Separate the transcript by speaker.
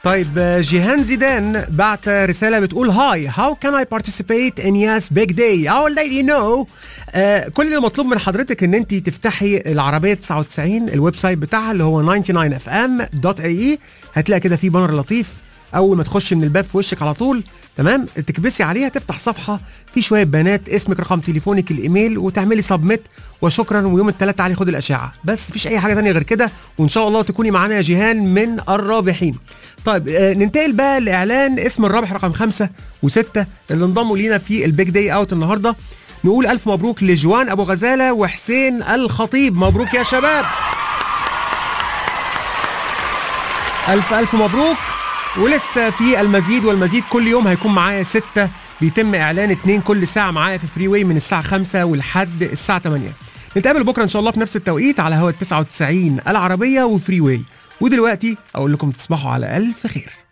Speaker 1: طيب آه، جيهان زيدان بعت رساله بتقول هاي هاو كان اي بارتيسيبيت ان ياس بيج داي I will let you know آه، كل اللي مطلوب من حضرتك ان انت تفتحي العربيه 99 الويب سايت بتاعها اللي هو 99fm.ae هتلاقي كده في بانر لطيف اول ما تخش من الباب في وشك على طول تمام تكبسي عليها تفتح صفحه في شويه بيانات اسمك رقم تليفونك الايميل وتعملي سبميت وشكرا ويوم الثلاث تعالي خد الاشعه بس مفيش اي حاجه تانية غير كده وان شاء الله تكوني معانا يا جيهان من الرابحين طيب آه، ننتقل بقى لاعلان اسم الرابح رقم خمسة وستة اللي انضموا لينا في البيج داي اوت النهارده نقول الف مبروك لجوان ابو غزاله وحسين الخطيب مبروك يا شباب الف الف مبروك ولسه في المزيد والمزيد كل يوم هيكون معايا ستة بيتم اعلان اتنين كل ساعه معايا في فري واي من الساعه 5 ولحد الساعه 8 نتقابل بكره ان شاء الله في نفس التوقيت على هوا 99 العربيه وفري واي ودلوقتي اقول لكم تصبحوا على الف خير